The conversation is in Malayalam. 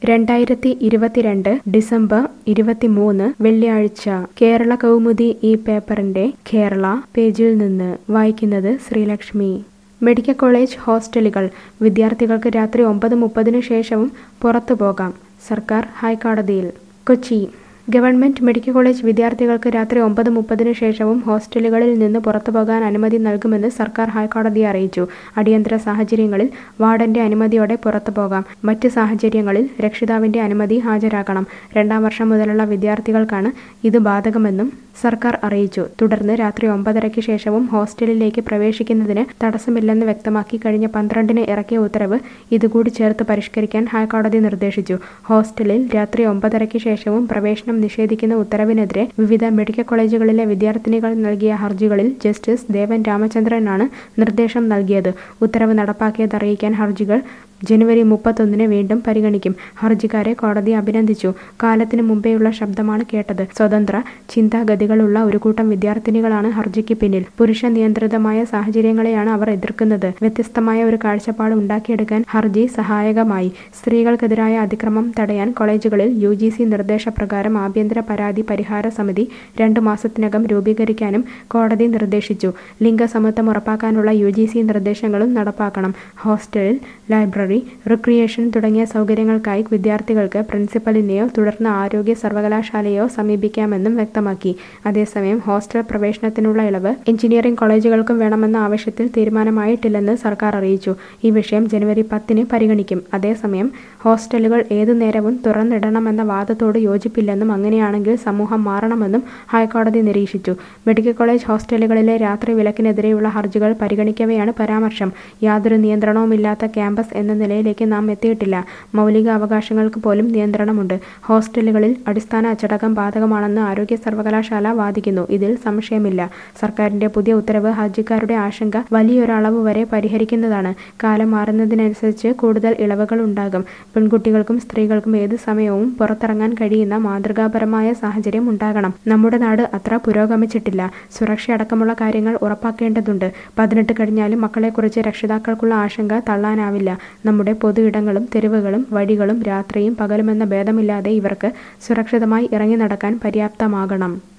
രണ്ടായിരത്തി ഇരുപത്തിരണ്ട് ഡിസംബർ ഇരുപത്തിമൂന്ന് വെള്ളിയാഴ്ച കേരള കൗമുദി ഈ പേപ്പറിന്റെ കേരള പേജിൽ നിന്ന് വായിക്കുന്നത് ശ്രീലക്ഷ്മി മെഡിക്കൽ കോളേജ് ഹോസ്റ്റലുകൾ വിദ്യാർത്ഥികൾക്ക് രാത്രി ഒമ്പത് മുപ്പതിനു ശേഷവും പുറത്തു പോകാം സർക്കാർ ഹൈക്കോടതിയിൽ കൊച്ചി ഗവൺമെന്റ് മെഡിക്കൽ കോളേജ് വിദ്യാർത്ഥികൾക്ക് രാത്രി ഒമ്പത് മുപ്പതിനു ശേഷവും ഹോസ്റ്റലുകളിൽ നിന്ന് പുറത്തുപോകാൻ അനുമതി നൽകുമെന്ന് സർക്കാർ ഹൈക്കോടതിയെ അറിയിച്ചു അടിയന്തര സാഹചര്യങ്ങളിൽ വാർഡന്റെ അനുമതിയോടെ പുറത്തു പോകാം മറ്റ് സാഹചര്യങ്ങളിൽ രക്ഷിതാവിന്റെ അനുമതി ഹാജരാക്കണം രണ്ടാം വർഷം മുതലുള്ള വിദ്യാർത്ഥികൾക്കാണ് ഇത് ബാധകമെന്നും സർക്കാർ അറിയിച്ചു തുടർന്ന് രാത്രി ഒമ്പതരയ്ക്ക് ശേഷവും ഹോസ്റ്റലിലേക്ക് പ്രവേശിക്കുന്നതിന് തടസ്സമില്ലെന്ന് വ്യക്തമാക്കി കഴിഞ്ഞ പന്ത്രണ്ടിന് ഇറക്കിയ ഉത്തരവ് ഇതുകൂടി ചേർത്ത് പരിഷ്കരിക്കാൻ ഹൈക്കോടതി നിർദ്ദേശിച്ചു ഹോസ്റ്റലിൽ രാത്രി ഒമ്പതരയ്ക്ക് ശേഷവും പ്രവേശനം നിഷേധിക്കുന്ന ഉത്തരവിനെതിരെ വിവിധ മെഡിക്കൽ കോളേജുകളിലെ വിദ്യാർത്ഥിനികൾ നൽകിയ ഹർജികളിൽ ജസ്റ്റിസ് ദേവൻ രാമചന്ദ്രനാണ് നിർദ്ദേശം നൽകിയത് ഉത്തരവ് നടപ്പാക്കിയതറിയിക്കാൻ ഹർജികൾ ജനുവരി മുപ്പത്തൊന്നിന് വീണ്ടും പരിഗണിക്കും ഹർജിക്കാരെ കോടതി അഭിനന്ദിച്ചു കാലത്തിന് മുമ്പേയുള്ള ശബ്ദമാണ് കേട്ടത് സ്വതന്ത്ര ചിന്താഗതികളുള്ള ഒരു കൂട്ടം വിദ്യാർത്ഥിനികളാണ് ഹർജിക്ക് പിന്നിൽ പുരുഷ നിയന്ത്രിതമായ സാഹചര്യങ്ങളെയാണ് അവർ എതിർക്കുന്നത് വ്യത്യസ്തമായ ഒരു കാഴ്ചപ്പാട് ഉണ്ടാക്കിയെടുക്കാൻ ഹർജി സഹായകമായി സ്ത്രീകൾക്കെതിരായ അതിക്രമം തടയാൻ കോളേജുകളിൽ യു ജി സി നിർദ്ദേശപ്രകാരം ആഭ്യന്തര പരാതി പരിഹാര സമിതി രണ്ടു മാസത്തിനകം രൂപീകരിക്കാനും കോടതി നിർദ്ദേശിച്ചു ലിംഗസമത്വം ഉറപ്പാക്കാനുള്ള യു ജി സി നിർദ്ദേശങ്ങളും നടപ്പാക്കണം ഹോസ്റ്റലിൽ ലൈബ്രറി റിക്രിയേഷൻ തുടങ്ങിയ സൗകര്യങ്ങൾക്കായി വിദ്യാർത്ഥികൾക്ക് പ്രിൻസിപ്പലിനെയോ തുടർന്ന് ആരോഗ്യ സർവകലാശാലയോ സമീപിക്കാമെന്നും വ്യക്തമാക്കി അതേസമയം ഹോസ്റ്റൽ പ്രവേശനത്തിനുള്ള ഇളവ് എഞ്ചിനീയറിംഗ് കോളേജുകൾക്കും വേണമെന്ന ആവശ്യത്തിൽ തീരുമാനമായിട്ടില്ലെന്ന് സർക്കാർ അറിയിച്ചു ഈ വിഷയം ജനുവരി പത്തിന് പരിഗണിക്കും അതേസമയം ഹോസ്റ്റലുകൾ ഏതു നേരവും തുറന്നിടണമെന്ന വാദത്തോട് യോജിപ്പില്ലെന്നും അങ്ങനെയാണെങ്കിൽ സമൂഹം മാറണമെന്നും ഹൈക്കോടതി നിരീക്ഷിച്ചു മെഡിക്കൽ കോളേജ് ഹോസ്റ്റലുകളിലെ രാത്രി വിലക്കിനെതിരെയുള്ള ഹർജികൾ പരിഗണിക്കവെയാണ് പരാമർശം യാതൊരു നിയന്ത്രണവുമില്ലാത്ത ക്യാമ്പസ് എന്ന നിലയിലേക്ക് നാം എത്തിയിട്ടില്ല മൗലിക അവകാശങ്ങൾക്ക് പോലും നിയന്ത്രണമുണ്ട് ഹോസ്റ്റലുകളിൽ അടിസ്ഥാന അച്ചടക്കം ബാധകമാണെന്ന് ആരോഗ്യ സർവകലാശാല വാദിക്കുന്നു ഇതിൽ സംശയമില്ല സർക്കാരിന്റെ പുതിയ ഉത്തരവ് ഹർജിക്കാരുടെ ആശങ്ക വലിയൊരളവ് വരെ പരിഹരിക്കുന്നതാണ് കാലം മാറുന്നതിനനുസരിച്ച് കൂടുതൽ ഇളവുകൾ ഉണ്ടാകും പെൺകുട്ടികൾക്കും സ്ത്രീകൾക്കും ഏത് സമയവും പുറത്തിറങ്ങാൻ കഴിയുന്ന മാതൃകാപരമായ സാഹചര്യം ഉണ്ടാകണം നമ്മുടെ നാട് അത്ര പുരോഗമിച്ചിട്ടില്ല സുരക്ഷയടക്കമുള്ള കാര്യങ്ങൾ ഉറപ്പാക്കേണ്ടതുണ്ട് പതിനെട്ട് കഴിഞ്ഞാലും മക്കളെക്കുറിച്ച് രക്ഷിതാക്കൾക്കുള്ള ആശങ്ക തള്ളാനാവില്ല നമ്മുടെ പൊതു ഇടങ്ങളും തെരുവുകളും വഴികളും രാത്രിയും പകലുമെന്ന ഭേദമില്ലാതെ ഇവർക്ക് സുരക്ഷിതമായി ഇറങ്ങി നടക്കാൻ പര്യാപ്തമാകണം